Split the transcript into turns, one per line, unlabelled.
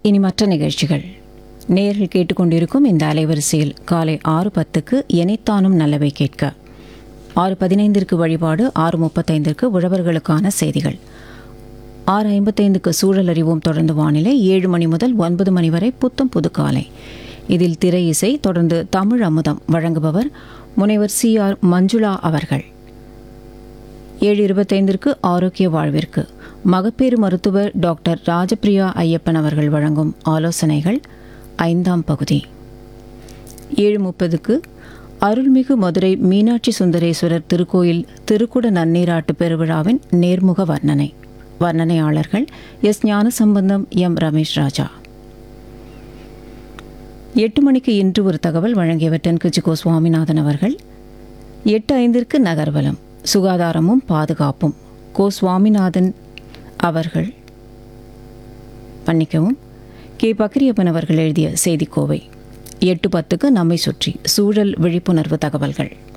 இனி மற்ற நிகழ்ச்சிகள் நேரில் கேட்டுக்கொண்டிருக்கும் இந்த அலைவரிசையில் காலை ஆறு பத்துக்கு எனைத்தானும் நல்லவை கேட்க ஆறு பதினைந்திற்கு வழிபாடு ஆறு முப்பத்தைந்திற்கு உழவர்களுக்கான செய்திகள் ஆறு ஐம்பத்தைந்துக்கு சூழல் அறிவோம் தொடர்ந்து வானிலை ஏழு மணி முதல் ஒன்பது மணி வரை புத்தம் புது காலை இதில் திரை இசை தொடர்ந்து தமிழ் அமுதம் வழங்குபவர் முனைவர் சி ஆர் மஞ்சுளா அவர்கள் ஏழு இருபத்தைந்திற்கு ஆரோக்கிய வாழ்விற்கு மகப்பேறு மருத்துவர் டாக்டர் ராஜபிரியா ஐயப்பன் அவர்கள் வழங்கும் ஆலோசனைகள் ஐந்தாம் பகுதி ஏழு முப்பதுக்கு அருள்மிகு மதுரை மீனாட்சி சுந்தரேஸ்வரர் திருக்கோயில் திருக்குட நன்னீராட்டு பெருவிழாவின் நேர்முக வர்ணனை வர்ணனையாளர்கள் எஸ் ஞானசம்பந்தம் எம் ரமேஷ் ராஜா எட்டு மணிக்கு இன்று ஒரு தகவல் வழங்கியவர் தென்குச்சிகோ சுவாமிநாதன் அவர்கள் எட்டு ஐந்திற்கு நகர்வலம் சுகாதாரமும் பாதுகாப்பும் கோ சுவாமிநாதன் அவர்கள் மன்னிக்கவும் கே பக்ரியப்பன் அவர்கள் எழுதிய செய்திக்கோவை எட்டு பத்துக்கு நம்மை சுற்றி சூழல் விழிப்புணர்வு தகவல்கள்